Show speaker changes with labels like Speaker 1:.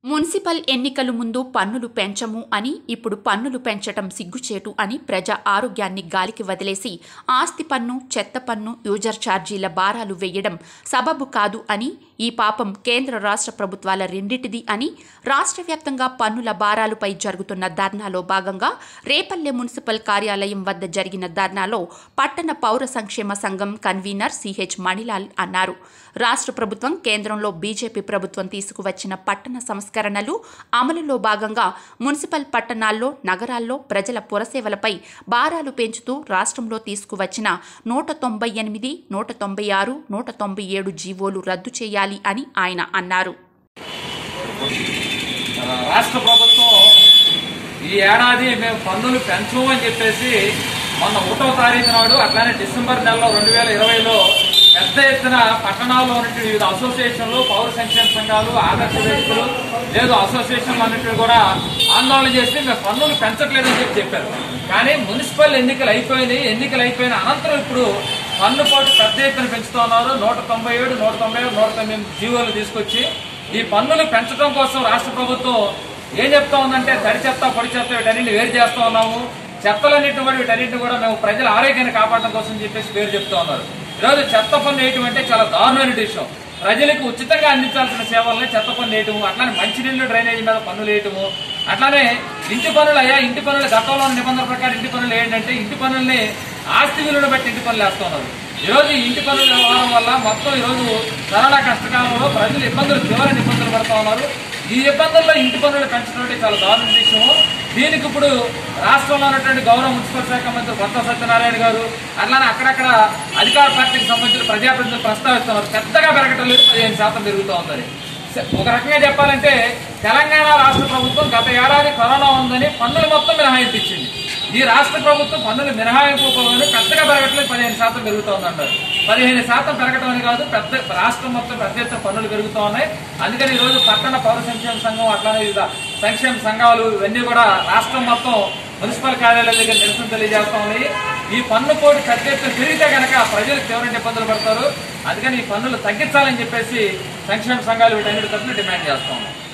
Speaker 1: municipal ఎన్నికలు ముందు పన్నులు పెంచము అని ఇప్పుడు పన్నులు పెంచటం సిగ్గుచేటు అని ప్రజా ఆరోగ్యాన్ని గాలికి వదిలేసి ఆస్తి పన్ను చెత్త పన్ను యూజర్ ఛార్జీల భారాలు వేయడం సబబు కాదు అని ఈ పాపం కేంద్ర రాష్ట్ర ప్రభుత్వాల రెండిటిది అని రాష్ట్ర వ్యాప్తంగా పన్నుల భారాలపై జరుగుతున్న ధర్నాలో భాగంగా రేపల్లె మున్సిపల్ కార్యాలయం వద్ద జరిగిన ధర్నాలో పట్టణ పౌర సంక్షేమ సంఘం కన్వీనర్ సిహెచ్ మణిలాల్ అన్నారు రాష్ట్ర ప్రభుత్వం కేంద్రంలో బీజేపీ ప్రభుత్వం తీసుకువచ్చిన పట్టణ సంస్కరణలు అమలులో భాగంగా మున్సిపల్ పట్టణాల్లో నగరాల్లో ప్రజల పురసేవలపై భారాలు పెంచుతూ రాష్ట్రంలో తీసుకువచ్చిన నూట తొంభై ఎనిమిది నూట తొంభై ఆరు నూట తొంభై ఏడు జీవోలు రద్దు చేయాలి అని ఆయన అన్నారు
Speaker 2: మన రాష్ట్ర ప్రభుత్వం ఈ ఏడాది మేము పన్నులు పెంచము అని చెప్పేసి మొన్న ఒకటో తారీఖు నాడు అట్లానే డిసెంబర్ నెలలో రెండు వేల ఇరవైలో పెద్ద ఎత్తున పట్టణాల్లో ఉన్నటువంటి వివిధ అసోసియేషన్లు పౌర సంక్షేమ సంఘాలు ఆదర్శ వ్యక్తులు లేదు అసోసియేషన్లు అన్నింటినీ కూడా ఆందోళన చేసి మేము పన్నులు పెంచట్లేదని చెప్పి చెప్పారు కానీ మున్సిపల్ ఎన్నికలు అయిపోయినాయి ఎన్నికలు అయిపోయిన అనంతరం ఇప్పుడు పన్ను పోటు పెద్ద ఎత్తున పెంచుతూ ఉన్నారు నూట తొంభై ఏడు నూట తొంభై ఏడు నూట తొంభై ఎనిమిది జీవోలు తీసుకొచ్చి ఈ పన్నులు పెంచడం కోసం రాష్ట్ర ప్రభుత్వం ఏం చెప్తా ఉందంటే తడి చెత్త పొడి చెత్త వీటన్నింటిని వేరు చేస్తా ఉన్నాము చెత్తలన్నింటిని కూడా వీటన్నింటిని కూడా మేము ప్రజల ఆరోగ్యాన్ని కాపాడడం కోసం చెప్పేసి పేరు చెప్తా ఉన్నారు ఈరోజు చెత్త పన్ను వేయటం అంటే చాలా దారుణమైన విషయం ప్రజలకు ఉచితంగా అందించాల్సిన సేవల్ని చెత్త పన్ను వేయటము అట్లానే మంచినీళ్ళు డ్రైనేజీ మీద పన్నులు వేయటము అట్లానే ఇంటి పనులు అయ్యా ఇంటి పనులు గతంలో ఉన్న నిబంధనల ప్రకారం ఇంటి పనులు ఏంటంటే ఇంటి పనుల్ని ఆస్తి విలువను బట్టి ఇంటి పనులు వేస్తున్నారు ఈ రోజు ఈ ఇంటి పనుల వ్యవహారం వల్ల మొత్తం ఈ రోజు కరోనా కష్టకాలంలో ప్రజలు ఇబ్బందులు తీవ్రమైన ఇబ్బందులు పడుతూ ఉన్నారు ఈ ఇబ్బందుల్లో ఇంటి పనులు పెంచడం అంటే చాలా దారుణ విషయము దీనికి ఇప్పుడు రాష్ట్రంలో ఉన్నటువంటి గౌరవ మున్సిపల్ శాఖ మంత్రి కొత్త సత్యనారాయణ గారు అట్లానే అక్కడక్కడ అధికార పార్టీకి సంబంధించిన ప్రజాప్రతినిధులు ప్రస్తావిస్తున్నారు పెద్దగా పెరగటం లేదు పదిహేను శాతం పెరుగుతూ ఉందని ఒక రకంగా చెప్పాలంటే తెలంగాణ రాష్ట్ర ప్రభుత్వం గత ఏడాది కరోనా ఉందని పన్నులు మొత్తం మినహాయింపు ఇచ్చింది ఈ రాష్ట్ర ప్రభుత్వం పన్నులు మినహాయింపు పనులు పెద్దగా పెరగట్లేదు పదిహేను శాతం పెరుగుతోందన్నారు పదిహేను శాతం పెరగటం అని కాదు పెద్ద రాష్ట్రం మొత్తం పెద్ద ఎత్తున పన్నులు పెరుగుతూ ఉన్నాయి అందుకని ఈ రోజు పట్టణ పౌర సంక్షేమ సంఘం అట్లానే వివిధ సంక్షేమ సంఘాలు ఇవన్నీ కూడా రాష్ట్రం మొత్తం మున్సిపల్ కార్యాలయాల దగ్గర నిరసన తెలియజేస్తా ఉన్నాయి ఈ పన్ను కోడి పెద్ద ఎత్తున పెరిగితే కనుక ప్రజలు తీవ్రమైన ఇబ్బందులు పడతారు అందుకని ఈ పన్నులు తగ్గించాలని చెప్పేసి సంక్షేమ సంఘాలు వీటన్నిటి తరఫున డిమాండ్ చేస్తా ఉన్నాయి